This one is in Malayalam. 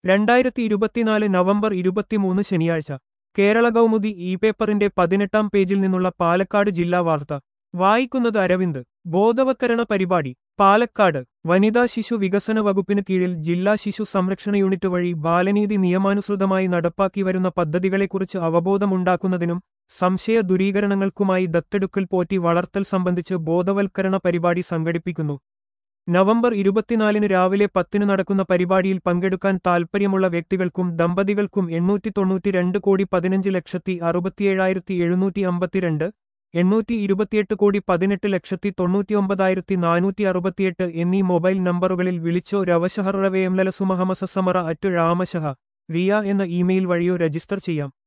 രണ്ടായിരത്തി ഇരുപത്തിനാല് നവംബർ ഇരുപത്തിമൂന്ന് ശനിയാഴ്ച കേരള കൗമുദി ഇ പേപ്പറിന്റെ പതിനെട്ടാം പേജിൽ നിന്നുള്ള പാലക്കാട് ജില്ലാ വാർത്ത വായിക്കുന്നത് അരവിന്ദ് ബോധവത്കരണ പരിപാടി പാലക്കാട് വനിതാ ശിശു വികസന വകുപ്പിന് കീഴിൽ ജില്ലാ ശിശു സംരക്ഷണ യൂണിറ്റ് വഴി ബാലനീതി നിയമാനുസൃതമായി നടപ്പാക്കി വരുന്ന പദ്ധതികളെക്കുറിച്ച് അവബോധമുണ്ടാക്കുന്നതിനും സംശയ ദൂരീകരണങ്ങൾക്കുമായി ദത്തെടുക്കൽ പോറ്റി വളർത്തൽ സംബന്ധിച്ച് ബോധവൽക്കരണ പരിപാടി സംഘടിപ്പിക്കുന്നു നവംബർ ഇരുപത്തിനാലിന് രാവിലെ പത്തിന് നടക്കുന്ന പരിപാടിയിൽ പങ്കെടുക്കാൻ താൽപ്പര്യമുള്ള വ്യക്തികൾക്കും ദമ്പതികൾക്കും എണ്ണൂറ്റി തൊണ്ണൂറ്റിരണ്ട് കോടി പതിനഞ്ച് ലക്ഷത്തി അറുപത്തിയേഴായിരത്തി എഴുന്നൂറ്റി അമ്പത്തിരണ്ട് എണ്ണൂറ്റി ഇരുപത്തിയെട്ട് കോടി പതിനെട്ട് ലക്ഷത്തി തൊണ്ണൂറ്റിയൊമ്പതായിരത്തി നാനൂറ്റി അറുപത്തിയെട്ട് എന്നീ മൊബൈൽ നമ്പറുകളിൽ വിളിച്ചോ രവശഹറുറവേയം ലലസുമഹമസമറ അറ്റ് രാമശഹ റിയ എന്ന ഇമെയിൽ വഴിയോ രജിസ്റ്റർ ചെയ്യാം